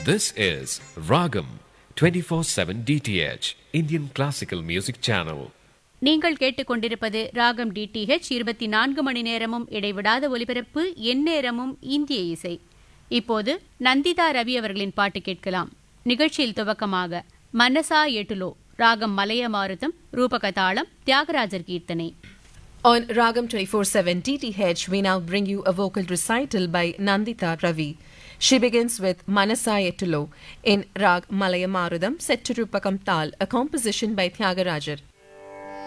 This is Ragam 24/7 DTH Indian Classical Music Channel. நீங்கள் கேட்டுக்கொண்டிருப்பது ராகம் டிடிஹெச் இருபத்தி நான்கு மணி நேரமும் இடைவிடாத ஒலிபரப்பு எந்நேரமும் இந்திய இசை இப்போது நந்திதா ரவி அவர்களின் பாட்டு கேட்கலாம் நிகழ்ச்சியில் துவக்கமாக மனசா எட்டுலோ ராகம் மலைய மாருதம் ரூபகதாளம் தியாகராஜர் கீர்த்தனை On Ragam 24/7 DTH, we now bring you a vocal recital by Nandita Ravi. She begins with Manasayatulo in Rag Malayamarudam set to Rupakam Tal, a composition by Tyagarajar.